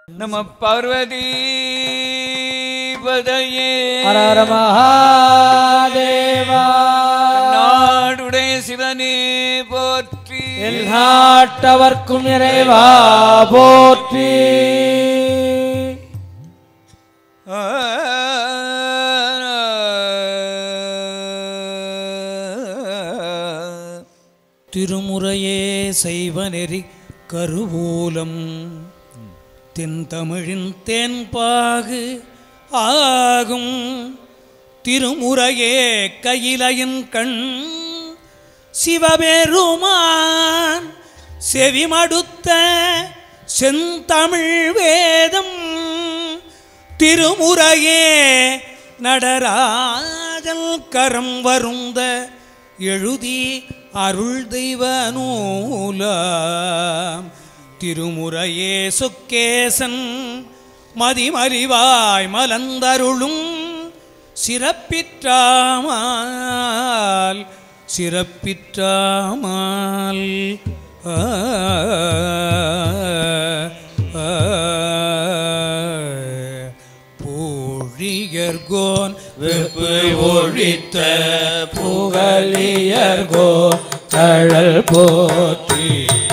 நம பார்வதி பதையே ஹர ஹர மகாதேவா நாடுடைய சிவனே போற்றி எல்லாட்டவர்க்கும் இறைவா போற்றி திருமுறையே செய்வநெறி கருவூலம் தென்தமிழின் தேன்பாகு ஆகும் திருமுறையே கையிலையின் கண் சிவபெருமான் செவிமடுத்த செந்தமிழ் வேதம் திருமுறையே நடராஜல் கரம் வருந்த எழுதி அருள் தெய்வ நூலாம் திருமுறையே சுக்கேசன் மதிமறிவாய் மலர்ந்தருளும் சிறப்பிற்றாமால் சிறப்பிற்றாமால் ஆ, ஆ, பூழியர்கோன் வெப்பு ஒழித்த புகழியர்கோ தழல் போற்றி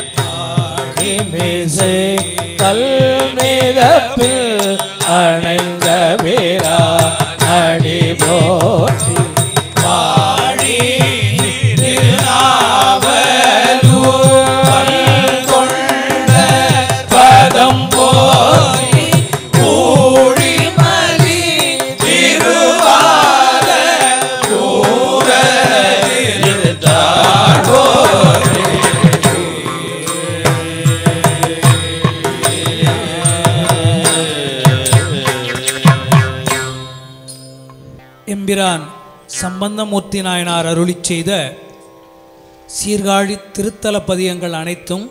ஆடிமிசை கல் மிதப்பில் அணைந்த வீரா அடி போற்றி வாழி கொண்ட பதம் போய் ஊழிமலி திருவார எம்பிரான் சம்பந்தமூர்த்தி நாயனார் அருளிச் செய்த சீர்காழி திருத்தல பதியங்கள் அனைத்தும்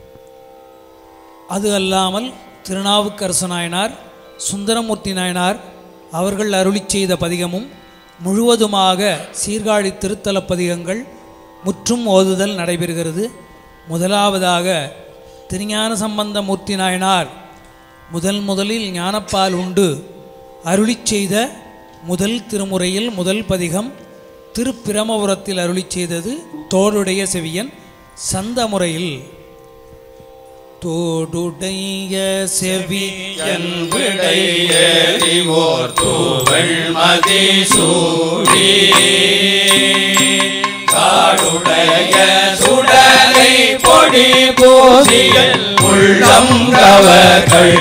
அது அல்லாமல் திருநாவுக்கரசு நாயனார் சுந்தரமூர்த்தி நாயனார் அவர்கள் அருளிச் செய்த பதிகமும் முழுவதுமாக சீர்காழி திருத்தல பதிகங்கள் முற்றும் ஓதுதல் நடைபெறுகிறது முதலாவதாக திருஞான சம்பந்த மூர்த்தி நாயனார் முதல் முதலில் ஞானப்பால் உண்டு அருளிச் செய்த முதல் திருமுறையில் முதல் பதிகம் திருப்பிரமபுரத்தில் அருளிச் செய்தது தோளுடைய செவியன் சந்த முறையில் தோடுடைய செவியன் விடையறிவோர் தூவள் மதிசூடி காடுடைய சுடலை பொடி பூசியல் உள்ளம் கவர்கள்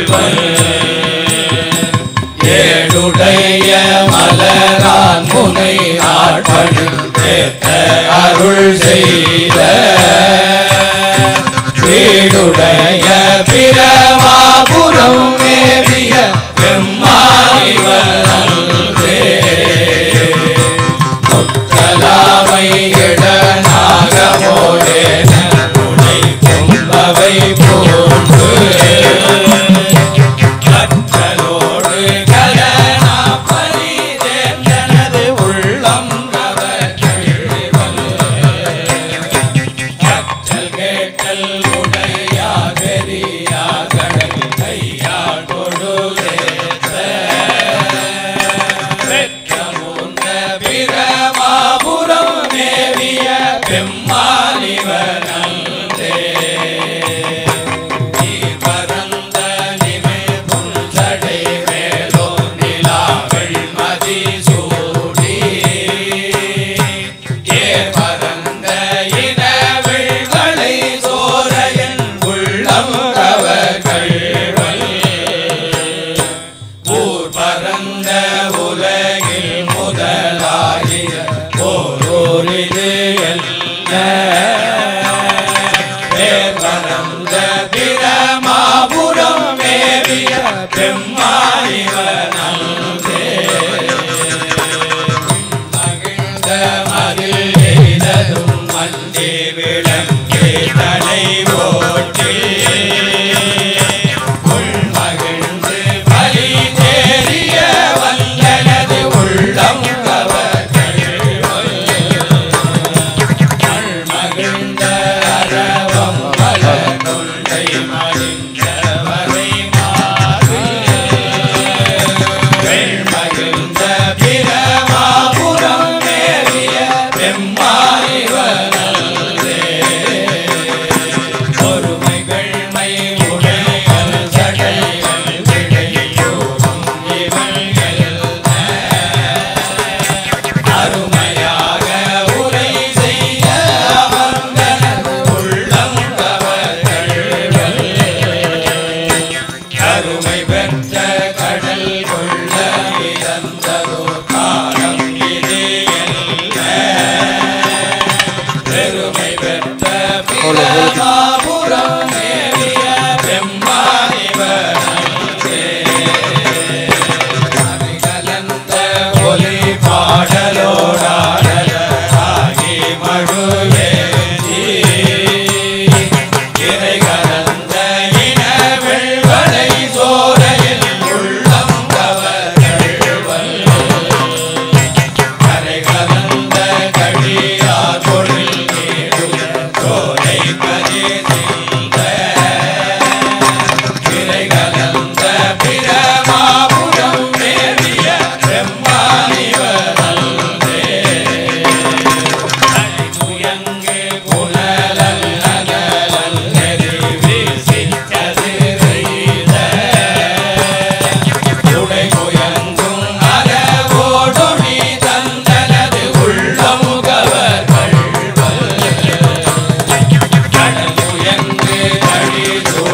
ஏடுடைய மலரான் முனை ஆட்படும் தேத்த அருள் செய்த வீடுடைய பிரமாபுரம் மேவிய பெம்மானிவரே முத்தலாமை இடநாகமோடே உடை பொம்பவை போன்று கற்றலோடு கரணா பரிதேந்தனது உள்ளம் கற்றல் கேட்டல் உடையா பெரியா கடல் கையா கொடுதேத்த பெற்ற மூந்த பிரமாபுரம் மேவிய பெம்மானிவனே பரந்த நிமிர் புஞ்சடை மேலோ நிலாவள் மதிசூடி ஏ பரந்த இனவிழ்களை சோரையன் உள்ளம் கவர்கள் ஊர் பரந்த உலகில் முதலாகிய ஓரோரிது என்ன பேர் பரந்த பிரமாபுரம் மேவிய பெம்மானிவனே மகிழ்ந்த மதில் எய்ததும் மந்தி விளக்கே தலை ஓட்டி உள் மகிழ்ந்து பலி தேறிய வல்லனது உள்ளம் கவர்கள் மகிழ்ந்த அரவம் பல கொண்டை மடிந்த வரை மா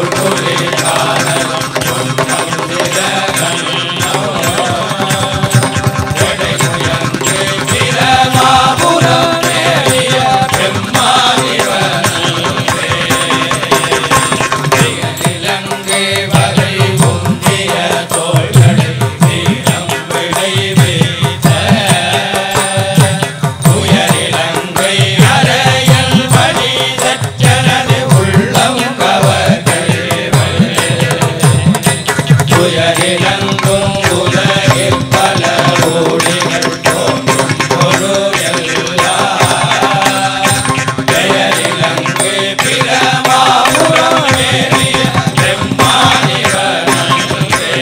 துயரிலங்கும் உலகில் பல கோடிகள் தோன்றும் பொருள் எல்லாம் பெயரிலங்கு பிரமாபுரம் ஏறிய பெம்மானிவனே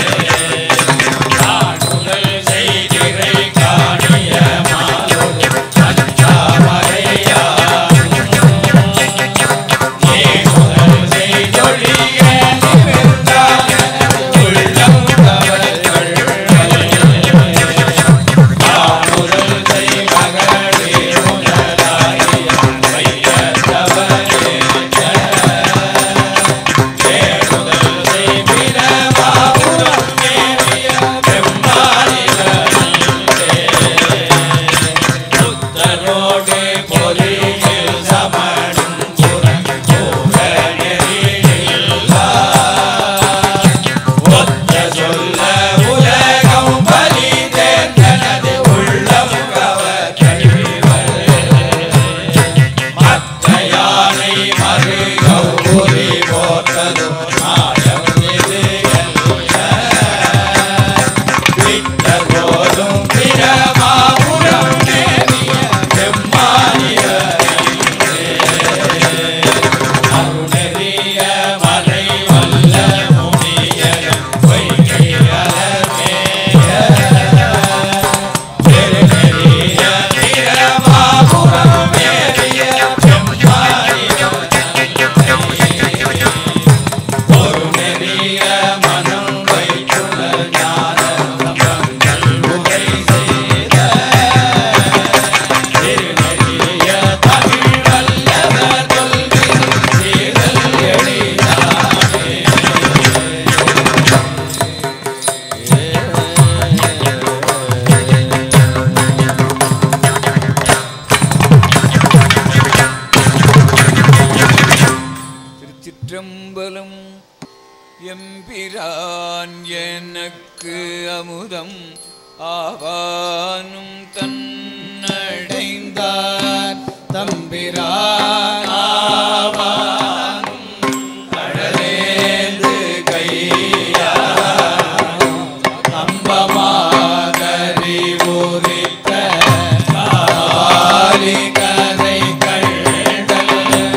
காணுதல் செய்திரை காணிய மாலோடு அஞ்சாமறையாகும் நீ முதல் செய்தொழிய நிமிர்ந்தான உள்ளம் கவர்கள் காணுதல் செய் மகளே முதலாகிய வையத்தவரே தேடுதல் செய் பிரமாபுரம் ஏறிய பெம்மானிவனே புத்தரோடு பொறியில் சமணும் புறங்கோக நெறியில்லா. ஒத்த சொல்ல உலகம் பலி தேர்ந்தனது உள்ளம் கவர்கழிவர். மத்த யானை மருகவு புரி போற்றதும் மாயம் இது என்ன? விட்டர் போதும் பிரமாபுரம் நேரிய செம்மானியரே. அருணெறிய மலை வல்ல முனியரும் பொய்கை அலர்மேய. பெருநெறிய பிரமாபுரம் நேரிய செம்மானியரே. ஒரு நெறிய மனம் வைத்துள்ள ஞான சம்பங்கள் உரை செய்த திருநெறிய தமிழ் வல்லவர் தொல்வின் சீரல் எழிலாமே. திருச்சிற்றம்பலம் எம்பிரான் எனக்கு அமுதம் ஆவானும் தன்னடைந்தார் தம்பிரான் கடலேந்து கையா கம்பமாகரி உரித்த காலி கரை கண்டல்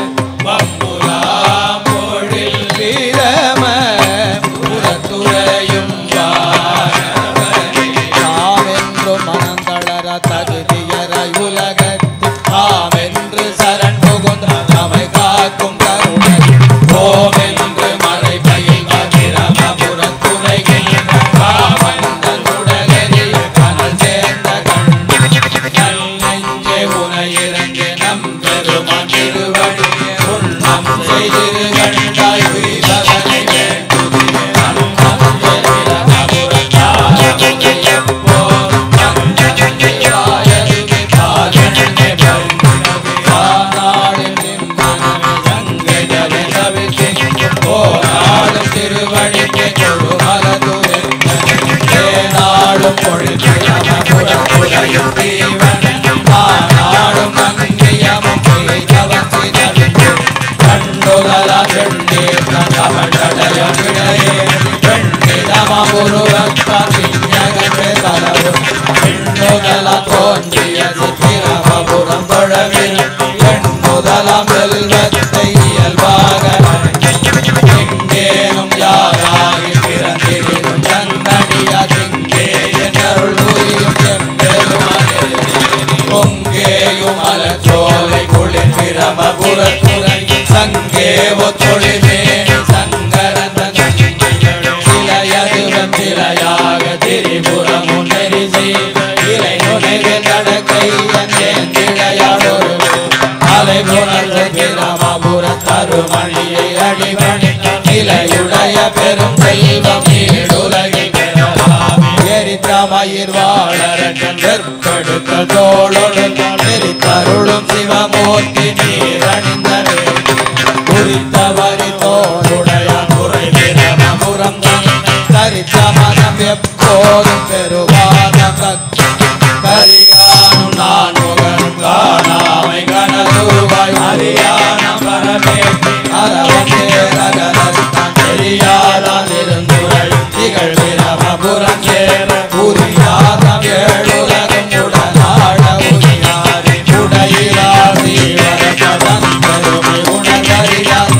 வம்புலாமொழில் வீரம புறத்துறையும் யானவரே தாமென்று மனம் தளர தகுதியரை உலகத்து தாமென்று சரண் புகுந்த நம்மை காக்கும் கருணை ஓமென்று மறை பயில் பிரமபுரத்துறைகின்ற காமந்தன் உடலெறிய கனல் சேர்ந்த கண்டு நல் நெஞ்சே உனையிறங்கு நம் பெருமான் திருவடியே உண்ணம் செய்திரு கண்டாய் உய்பவனை வேண்டுதிய அன்னம் பிரமபுரத்தாரமுதை எப்போதும் கண்டந்தியாயதுவே காதென்னே பருகுனவே ஆனாளின் நிம்மனமே சங்கஜரை தவிர்த்து போராடும் திருவடிக்கு கொழுமலதுரை ஏனாடும் பொழிப்பிரமபுரப்புடையும் தீவனும் ஆனாடும் நங்கியமும் பெய்தவசி நடித்து கண்டுதலா செண்டீர்த்த தமிழடைய விடையே பெண்ணிதமபுருவத்தான் விஞ்ஞகமே தலவும் பெண்ணுதல தோன்றிய சித்திரமபுரம் தொழவில் பெண்ணுதலம் செல்வத்தை இயல்பாக எங்கேனும் யாராகி பிறந்திருந்தும் தன்னடியா திங்கே என்னருள் புரியும் எம்பெருமானே பொங்கேயும் மலச்சோலை குளிர் பிரமபுரத்துறை சங்கே ஒத்தொழிலே சங்கரந்த சிலையதுவம் சில செல்வம் நீடுலகில் பெறலாமே எரித்த மயிர் வாழரக்கன் வெற்பெடுத்த தோளொடு எரித்தருளும் சிவமூர்த்தி நீரணிந்தவே குறித்தவரி தோளுடைய முறை பிரமபுரம் தரித்த மனம் எப்போதும் பெருவாதம் கரியானும் நான் முகனும் காணாமை கனதுருவாய் அறியான பரமேற்றி அரவந்தேரகரத்தான் தெரியாதான் இருந்துரை திகழ் பிரமபுரம் சேர புரியாதம் ஏழுலகம் உடனாட உரியாரி உடையிலாதி வரதன் பெருமை உணர்வறியார்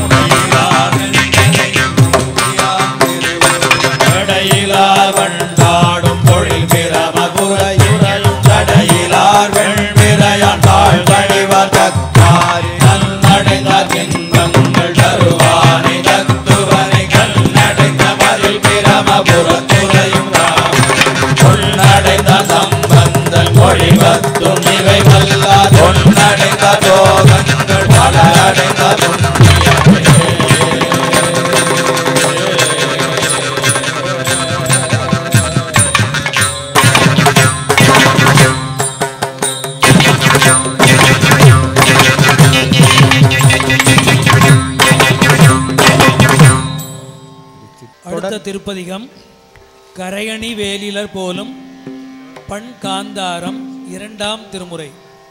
கடையிலார் வண்டாடும் பொழில் பிரமபுரையுறையும் தடையிலார் வெண்பிறையான் தாழ் வழிவர் தக்காரி நன்னடைந்த திங்கங்கள் தருவானை தத்துவனை கண்ணடைந்த மதில் பிரமபுரத்துறையும் பொன்னடைந்த சம்பந்தன் மொழிவத்தும் இவை வல்லார் பொன்னடைந்த தோகங்கள் பல அடைந்த புண்ணியமே அடுத்த திருப்பதிகம் கரையணி வேலிலர் போலும் பண் காந்தாரம் இரண்டாம் திருமுறை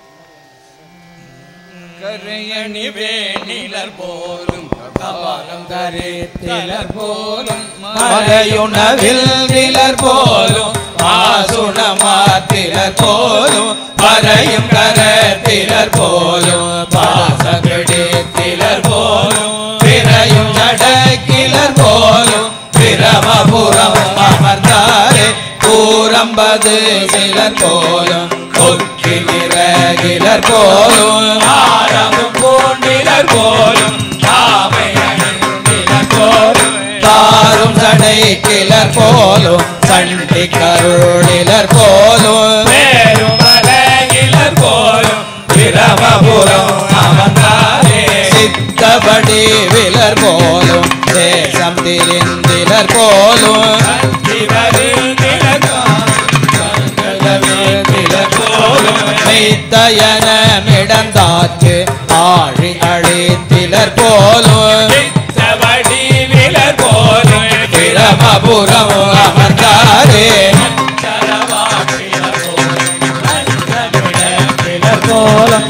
கரையணி வேணிலர் போலும் கபாலம் கரேத்திலர் போலும் மறையுணவில் நிலர் போலும் மாசுணமாத்திலர் போலும் பறையும் கரத்திலர் போலும் பாசகடித்திலர் போலும் பிறையும் நடக்கிலர் போலும் பிரமபுரம் அமர்ந்தாரே கூறம்பது சிலர் போலும் கொக்கி நிறகிலர் போலும் ஆரமும் பூண்டிலர் போலும் தாமை அணிந்திலர் போலும் தாரும் சடை கிளர் போலும் சண்டி கருளிலர் போலும் பேருமலையிலர் போலும் பிரமபுரம் அமர்ந்தாரே சித்தபடி விலர் போலும் தேசம் திரிந்திலர் போலும் மெய்த்தயனமிடந்தாச்சு ஆழி அழித்திலர் போலும் பிரமபுரம் அமர்ந்தாரே போலும்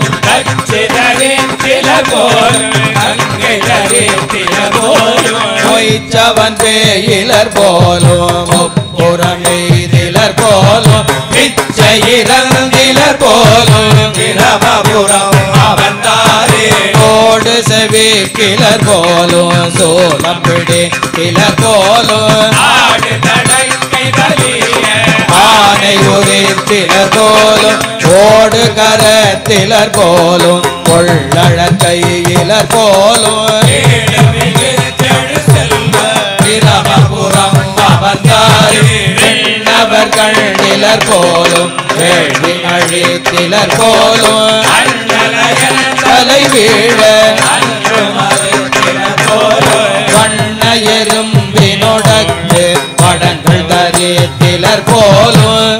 பொய்ச்சவன் பேயிலர் போலும் புறமெய்திலர் போலும் பிச்சையிறந்திலர் போலும் பிரமபுரம் அவந்தாரே ஓடு செவி கிளர் போலும் சோளம் பிடி கிளர் போலும் ஆனை உரித்திலர் போலும் ஓடு கரத்திலர் போலும் கொள்ளழ கையிலர் போலும் பிரமபுரம் அவந்தாரி வெண்ணவர் கண்ணிலர் போலும் வேள்வி அழித்திலர் போலும் தலை வீழ வண்ண எறும்பினொடக்கு படங்கள் தரித்திலர் போலும்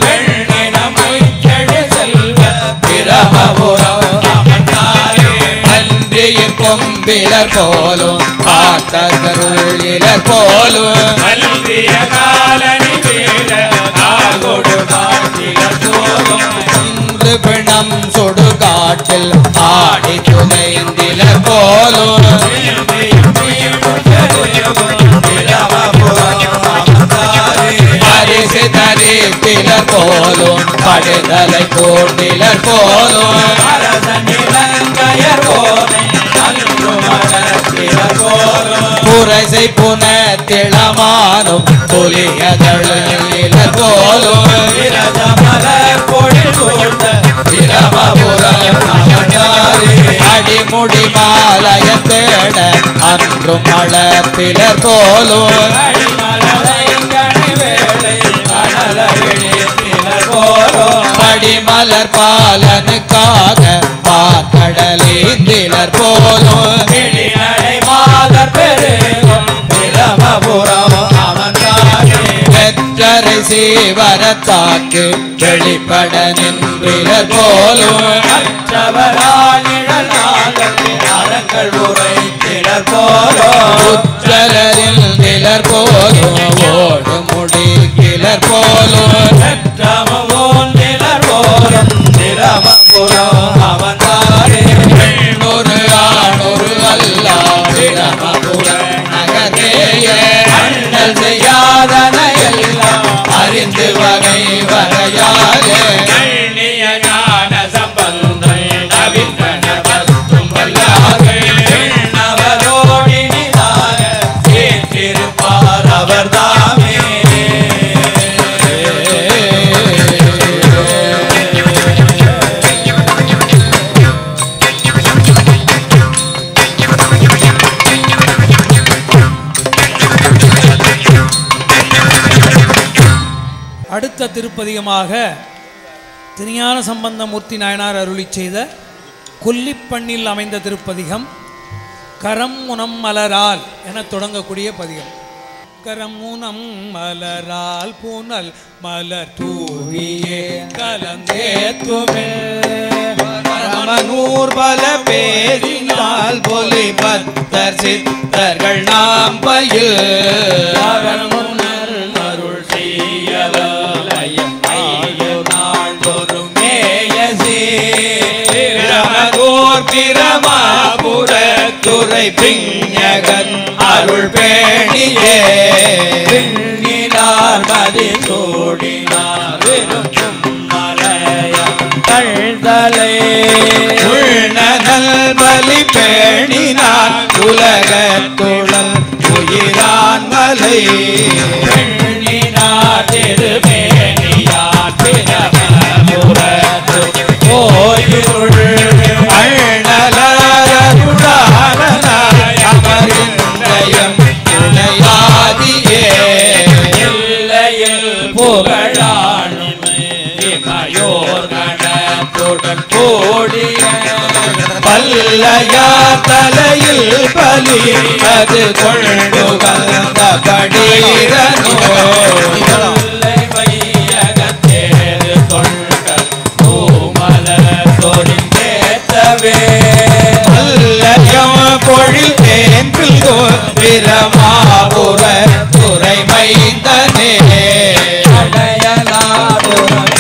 பிரமபுரம் அன்றியின் கொம்பிலர் போலும் காத்தருளிலர் போலும் இன்று பிணம் சுடுகாட்டில் ஆடி துணைந்திலர் போலும் பரிசு தரித்திலர் போலும் படுதலை கூண்டிலர் போலும் புரசை புன திளமானும் புலியதழிலர் போலும் அடிமுடி மாலைய தேட அன்றும் மழப்பிலர் போலும் படிமலர் பாலனுக்காக பாக்கடலிந்திலர் போலும் மாதர் பெருகும் பிரமபுரம் சீவரத்தாக்கு வெளிப்பட நின்றிலர் போலும் அறங்கள் உரைத்திடர் போலோ உற்றலரில் நிலர் போலும் ஓடு முடி கிளர் போலும் பெற்றமோன் நிலர் போலும் நிரமபுரம் அவன்தாரே பெண்ணொரு ஆணொரு அல்லா பிரமபுர நகரேய அண்ணல் செய்யாதன எல்லாம் அறிந்து வகை வரையாரே கண்ணிய ஞான சம்பந்தம் நவிந்தன பத்தும் வல்லார்கள் எண்ணவரோடினிதாக கேட்டிருப்பார் அவர் தாமே அடுத்த திருப்பதிகமாக திருஞான சம்பந்தமூர்த்தி நாயனார் அருளி செய்த கொல்லிப்பண்ணில் அமைந்த திருப்பதிகம் கரம் முனம் மலரால் என தொடங்கக்கூடிய பதிகம் கரம் முனம் மலரால் பூனல் மலர் தூவியே கலந்தே மனூர் பல பேரினால் பொலி பத்தர் சித்தர்கள் நாம் பயில் அருள் செய்யவல்லையும் மேயசே பிரமகோர் பிரமாபுர துறை பிஞகன் அருள் பேணியே பெண்ணினார் மதி சோடினார் விரும்பும் மலைய கழ்தலை உள்நல் பலி பேணினான் உலகத்துழல் உயிரான் மலை பெண்ணினார் திருமேனியார் பிரமபுரத்து கோயிருள் அண்ணலாருடானாய் அமரிந்தயம் இணையாதியே எல்லையில் புகழானும் இமையோர் கணத்துடன் கூடிய பல்லையா தலையில் பலி அது கொண்டு வந்த படீரனோ எல்லை வையகத்தேறு தொண்டல் பூமலர் சொரிந்தேத்தவே அல்லயம் பொழில் தேன்பில் பிரமாபுர துறை மைந்தனே அடையலாபுரம்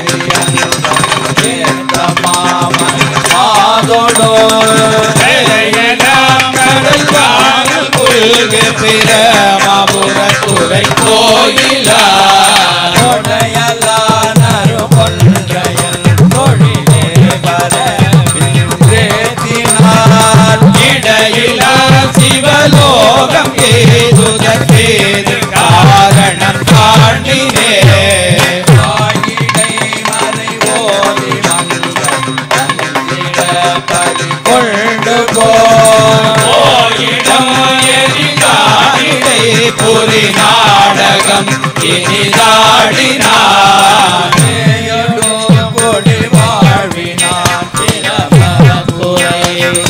மாமன் மாதோடோ கடல் வானல் புல்கு பிரமாபுர துறை கோயிலா கொடையலானரு கொன்றையல் தொழிலே பரவின்றேத்தினார் இடையிலா சிவலோகம் ஏதுதற்கேது காரணம் காணினே ஆயிடை மறை ஓதி கொண்டு போயிடம் எரிகாடிடை புரி நாடகம் இனிதாடினார் போயோடோ கொடி வாழ்வினான் திறமதுரை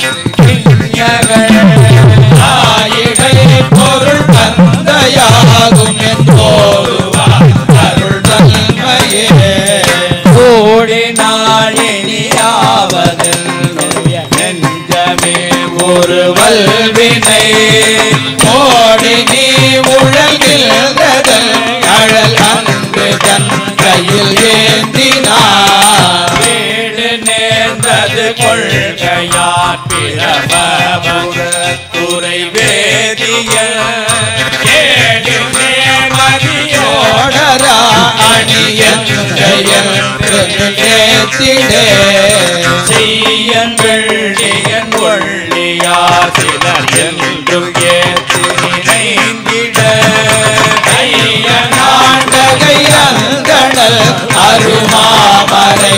ஆயிடை பொருள் தந்தையாகும் என்போருவார் அருள் தன்மையே கூடினாளினியாவதில் நெஞ்சமே ஒரு வல்வினை ஓடி நீ உழல்கின்றதல் அழல் அன்பு தன் கையில் ஏந்தினார் வீடு நேர்ந்தது கொள்கையார் பிரபுரத்துறை வேதிய ஏடு நேர்மதியோ ஓடரா அணியன் ஜெயன் ஏத்திடே செய்யன் வெள்ளியன் ஒள்ளியார் சிலர் என்றும் ஏற்று நினைந்திட நாண்டகை அந்தணல் அருமாமரை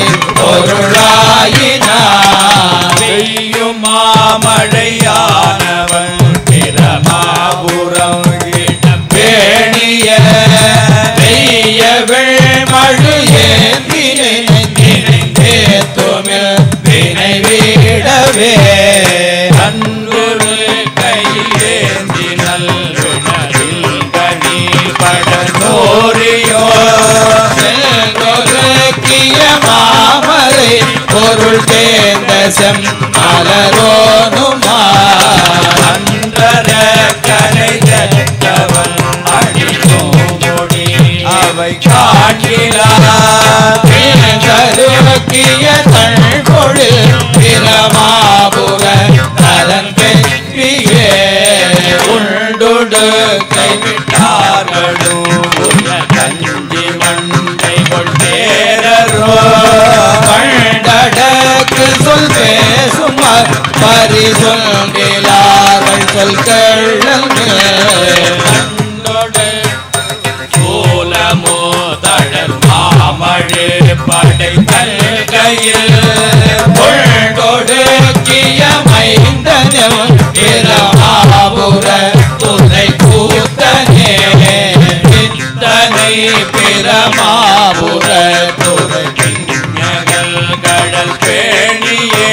பொருளாயினார் பெய்யும் மாமழையானவன் பிரமாபுரம் இடம் பேணிய பெய்ய வெள்மழு ஏந்தினை நினைந்தேத்துமில் வினை வீடவே அன்புரு கையில் மாமரை பொருள் தேர்ந்த செம் மலரோனுமா அன்றர கரை தத்தவன் அடிக்கும் மொழி அவை காட்டிலார் கருக்கிய தழ்பொழில் பிரமாபுர தரன் பெற்றியே உண்டுடு கைவிட்டார்களோ கஞ்சி மண்டை கொண்டேரரோ கண்டடக்கு சொல் பேசுமார் பரி சொல்கிறார்கள் சொல் கண்டோடு சூலமோ தழல் மாமழு படை கல்கையில் கொண்டொடுக்கிய மைந்தனும் பிரமாபுர துணை கூத்தனே தனை பிரமாபுர துறை பிறஞகள் கடல் பேணியே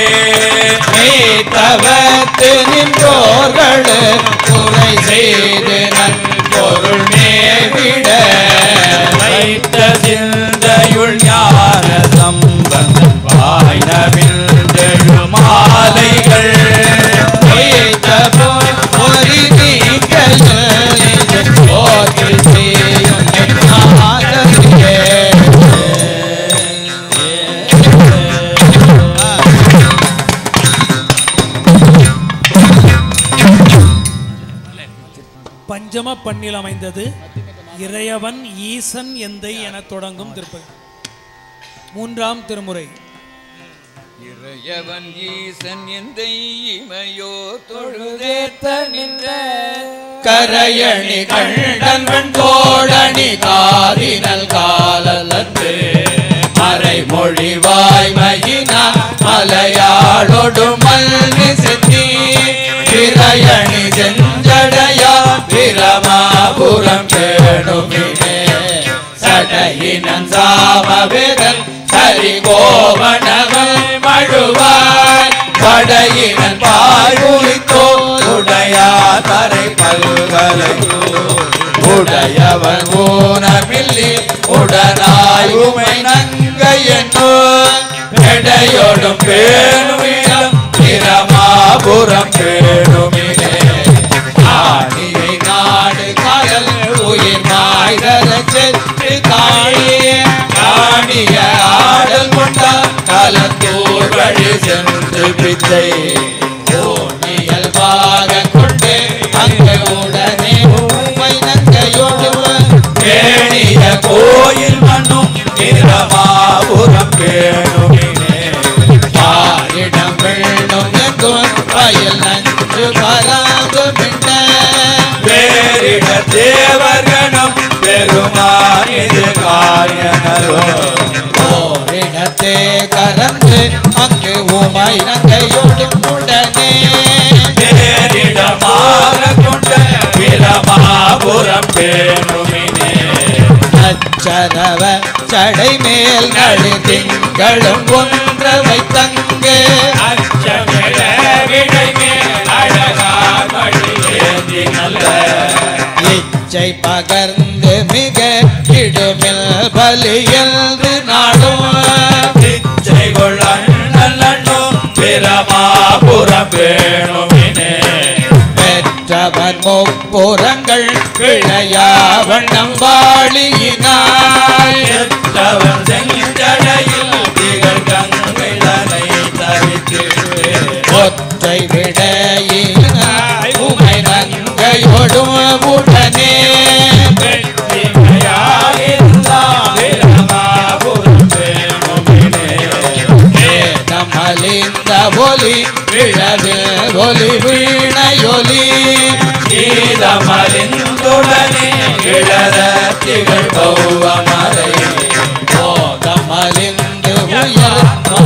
தவத்து நின்றோர்கள் துறை செய்து நன்பொருள் மேவிட வைத்த சிந்தையுள் ஞான சம்பந்தன் வாய்னவில் மாலைகள் ஒரு நீங்கள் போற்றில் செய்யும் நாதரியே. பஞ்சம பண்ணில் அமைந்தது இறையவன் ஈசன் எந்தை என தொடங்கும் திருப்பதி மூன்றாம் திருமுறை இறையவன் ஈசன் எந்த இமையோ தொழுதேத்த நின்ற கரையணி கண்டன்வன் தோழணி காரினல் காலலத்து மறைமொழி வாய்மையினா மலையாளொடு மல்வி செத்தி திரையணி செஞ்சடையா பிரமாபுரம் கேடுமினே சடையினன் சாமவேதன் சரி கோவணவன் மழுவாய் படையினன் பாயுளித்தோ உடையார் தரை பல்கலையோ உடையவன் ஊனமில்லி உடனாய் உமை நங்கையனோ எடையோடும் பேணுமிடம் பிரமாபுரம் பேணுமிலே ஆணியை நாடு காயல் உயிர் மாய்தர சென்று தாயே காணிய ஆடல் கொண்டா கலத்தூர் வழி சென்று பிச்சை ஓணியல் பாக கொண்டு அங்கு உடனே உண்மை நங்கையோடு பேணிய கோயில் மண்ணும் பிரமாபுரம் பேணுமினே பாரிடம் வெள்ளம் எங்கும் வயல் நஞ்சு பராது மின்ன பேரிட தேவர்களும் பெருமானிது காரியனரோ ஓரிடத்தே கறந்து அங்கு உமை நங்கையோடும் உடனே பேரிடமாக கொண்ட பிரமாபுரம் பேணுமினே அச்சரவ சடை மேல் நடு திங்களும் ஒன்ற வைத்தங்கு அச்சமிழ விடை மேல் அழகார் மழி ஏந்தி நல்ல இச்சை பகர்ந்து மிக இடுமில் பலி என்று நாடும் பிச்சை கொள்ளண்ணும் பிரமாபுரம் பேணுமினே பெற்றவர் முப்புறங்கள் கிளையா வண்ணம் வாழியினாய் எத்தவன் செஞ்சடையில் திகழ் கங்கைதனை தவித்திட்டு ஒற்றை விடையினாய் உமை நங்கையோடும் உடனே வெற்றிமையாயிருந்தாம் பிரமாபுரம் பேணுமினே வேதம் அலிந்த ஒலி விழவில் ஒலி வீணையொலி கீதமலிந்துடனே கிழற திகழ் பௌவமரை போதம் அலிந்து உயர்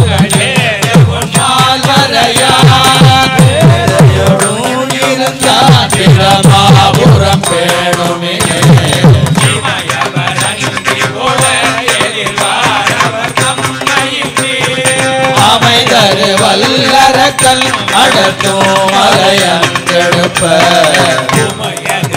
இருந்தான் பிரமாபுரம் பேணுமினே அமைதரு வல்லரக்கல் அடட்டும் மலையங்கெடுப்ப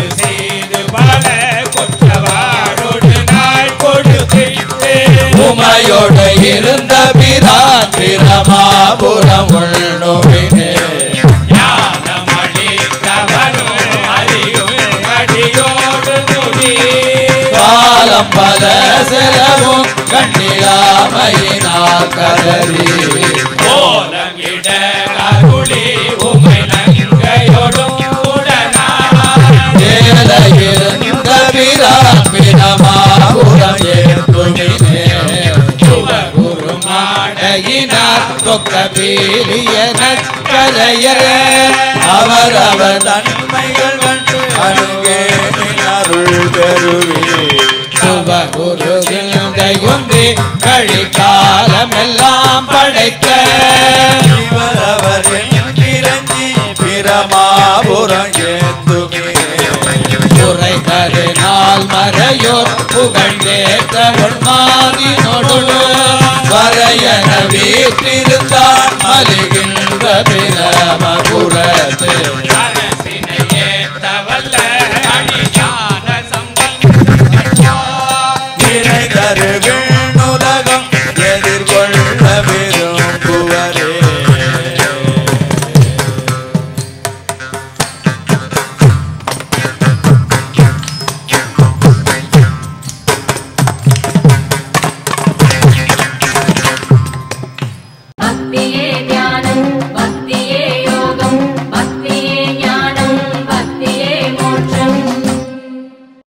செய்து பல கொற்றவாடோடு நாள் கொடுத்து தன்மையோடு இருந்த பிரான் பிரமாபுரம் உள்நுவினே காலம் பல செலவும் கண்ணிலாமையினால் கதறி ஏல இருந்த பிரான் பிரமாபுரம் ஏற்றுமினே குருமாடையினார் தொக்க பீலிய நற்கரையர் அவரவர் தன்மைகள் கண்டு அணுகே அருள் பெறுவே சுபகுருவிந்தையுந்தி கழிக்காலமெல்லாம் படைக்க இவரவர் இறங்கி பிரமாபுரம் ஏந்துமே துறை கருநாள் மறையோர் புகழ்ந்தேற்ற உண்மாதி நொடு வரையன வீற்றிருந்தான் மலிகின்ற பிரமபுரத்து